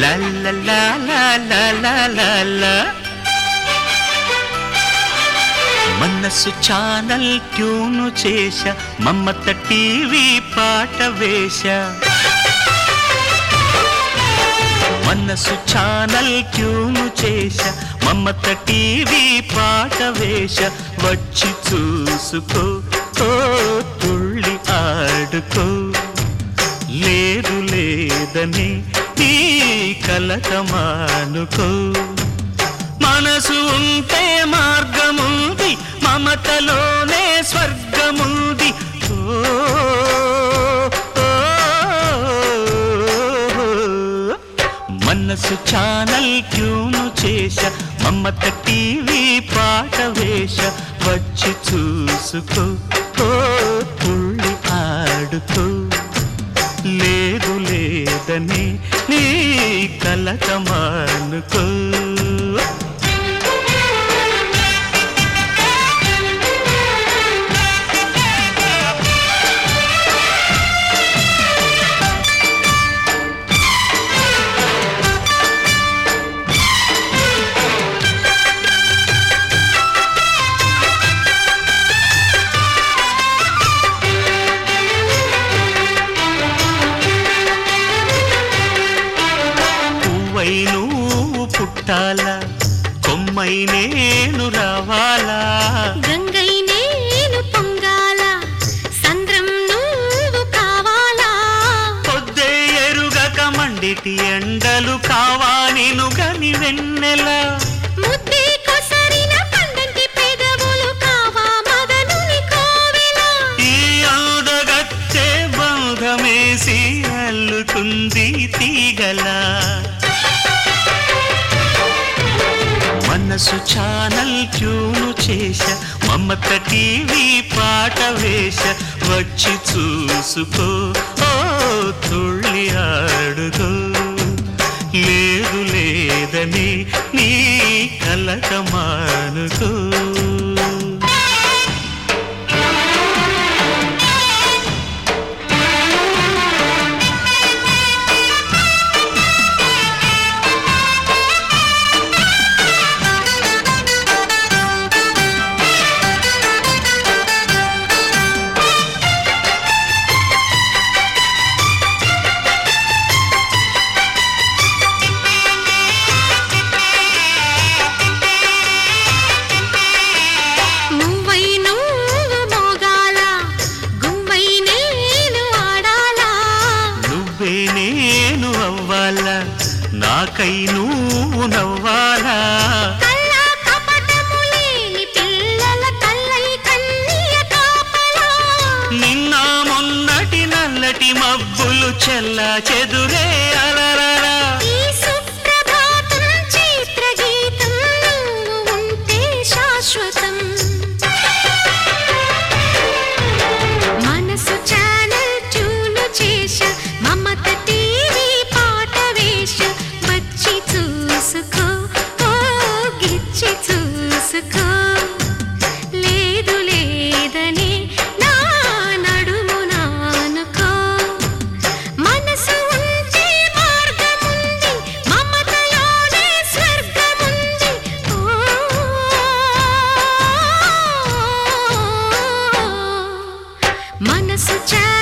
లా లా లా లా లా లా లా లా. మనసు ఛానల్ ట్యూను చేశ మమ్మత టీవీ పాట వేశ మనసు ఛానల్ ట్యూను చేశ మమ్మత టీవీ పాట వేశ వచ్చి చూసుకో ఓ తుళ్ళి ఆడుకో లేదు లేదని నీ కలత మానుకో మనసు ఉంటే మార్గముంది మమతలోనే స్వర్గముంది ఓ, ఓ, మనసు ఛానల్ ట్యూను చేశ మమత టీవీ పాట వేశ వచ్చి చూసుకో ఓ తుళ్ళి ఆడుకో లేదు లేదని నీ కలత మానుకో పువ్వై నువ్వు పుట్టాలా కొమ్మై నేను రావాలా గంగై నేను పొంగాల సంద్రం నువ్వు కావాలా పొద్దే ఎరుగక మండిటి ఎండలు కావానిను గని వెన్నెల ముద్దే కొసరిన పండంటి పెదవులు కావా మదనుని కోవెల ఈ అందగచ్చే బంధమేసి అల్లుకుంది తీగలా మనసు ఛానల్ ట్యూను చేశ మమత టీవీ పాట వేశ వచ్చి చూసుకో ఓ తుళ్ళి ఆడుకో లేదు లేదని నీ కలక మానుకో నువ్వై నువ్వు మోగాల గువ్వై నేను ఆడాలా నువ్వే నేను అవ్వాలా నాకై నువ్వు నవ్వాలా కల్లా కపటము లేని పిల్లల కల్లై కన్నీయ కాపలా నిన్న మొన్నటి నల్లటి మబ్బులు చెల్ల చెదురే అలరరా ఈ సుప్రభాతం చిత్రగీతం నువ్వు ఉంటే శాశ్వతం మనసు ఛానల్ ట్యూను చేశ మమత టీవీ పాట వేష వచ్చి చూసుకో ఓ గిచ్చి చూసుకో లేదు లేదని నా నడుము నానుకో మనసు ఉంటే మార్గముంది మమతలోనే స్వర్గముంది ఓ మనసు చా